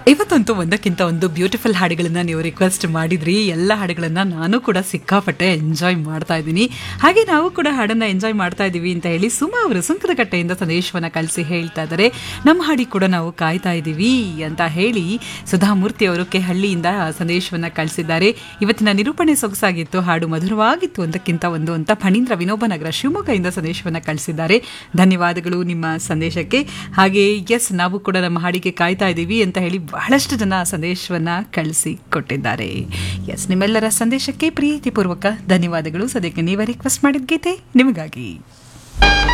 ಇವತ್ತಂತೂ ಒಂದಕ್ಕಿಂತ ಒಂದು ಬ್ಯೂಟಿಫುಲ್ ಹಾಡುಗಳನ್ನ ನೀವು ರಿಕ್ವೆಸ್ಟ್ ಮಾಡಿದ್ರಿ ಎಲ್ಲ ಹಾಡುಗಳನ್ನ ನಾನು ಕೂಡ ಸಿಕ್ಕಾಪಟ್ಟೆ ಎಂಜಾಯ್ ಮಾಡ್ತಾ ಇದ್ದೀನಿ ಹಾಗೆ ನಾವು ಕೂಡ ಹಾಡನ್ನ ಎಂಜಾಯ್ ಮಾಡ್ತಾ ಇದ್ದೀವಿ ಅಂತ ಹೇಳಿ ಸುಮಾ ಅವರು ಸುಂಕದಕಟ್ಟೆಯಿಂದ ಸಂದೇಶವನ್ನ ಕಳಿಸಿ ಹೇಳ್ತಾ ಇದ್ದಾರೆ ನಮ್ಮ ಹಾಡಿ ಕೂಡ ನಾವು ಕಾಯ್ತಾ ಇದ್ದೀವಿ ಅಂತ ಹೇಳಿ ಸುಧಾಮೂರ್ತಿ ಅವರು ಕೆ ಹಳ್ಳಿಯಿಂದ ಸಂದೇಶವನ್ನ ಕಳಿಸಿದ್ದಾರೆ ಇವತ್ತಿನ ನಿರೂಪಣೆ ಸೊಗಸಾಗಿತ್ತು ಹಾಡು ಮಧುರವಾಗಿತ್ತು ಒಂದಕ್ಕಿಂತ ಒಂದು ಅಂತ ಫಣೀಂದ್ರ ವಿನೋಬ ನಗರ ಶಿವಮೊಗ್ಗದಿಂದ ಸಂದೇಶವನ್ನ ಕಳಿಸಿದ್ದಾರೆ ಧನ್ಯವಾದಗಳು ನಿಮ್ಮ ಸಂದೇಶಕ್ಕೆ ಹಾಗೆ ಎಸ್ ನಾವು ಕೂಡ ನಮ್ಮ ಹಾಡಿಗೆ ಕಾಯ್ತಾ ಇದ್ದೀವಿ ಅಂತ ಹೇಳಿ ಬಹಳಷ್ಟು ಜನ ಸಂದೇಶವನ್ನ ಕಳಿಸಿ ಕೊಟ್ಟಿದ್ದಾರೆ ಎಸ್ ನಿಮ್ಮೆಲ್ಲರ ಸಂದೇಶಕ್ಕೆ ಪ್ರೀತಿಪೂರ್ವಕ ಧನ್ಯವಾದಗಳು ಸದ್ಯಕ್ಕೆ ನೀವೇ ರಿಕ್ವೆಸ್ಟ್ ಮಾಡಿದ ಗೀತೆ ನಿಮಗಾಗಿ